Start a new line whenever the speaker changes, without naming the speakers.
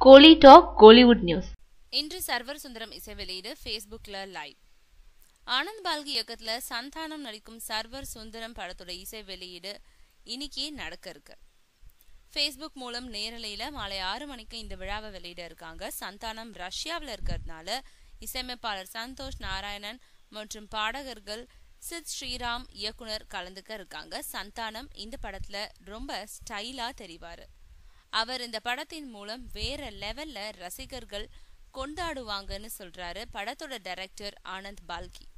கோலி talk Kollywood news
இன்று server Sundaram இசை வெளியீடு ஃபேஸ்புக்ல லைவ் ஆனந்த் பால்கி இயக்கத்துல சந்தானம் நடிக்கும் சர்வர் சுந்தரம் படத்தோட இசை வெளியீடு இன்னைக்கு நடக்க இருக்கு ஃபேஸ்புக் மூலம் நேரலையில மாலை ஆறு மணிக்கு இந்த விழாவை வெளியிட இருக்காங்க சந்தானம் ரஷ்யாவில் இருக்கிறதுனால இசையமைப்பாளர் சந்தோஷ் நாராயணன் மற்றும் பாடகர்கள் சித் ஸ்ரீராம் இயக்குனர் கலந்துக்க இருக்காங்க சந்தானம் இந்த படத்துல ரொம்ப ஸ்டைலா தெரிவாரு அவர் இந்த படத்தின் மூலம் வேற லெவல்ல ரசிகர்கள் கொண்டாடுவாங்கன்னு சொல்றாரு படத்தோட டைரக்டர் ஆனந்த் பால்கி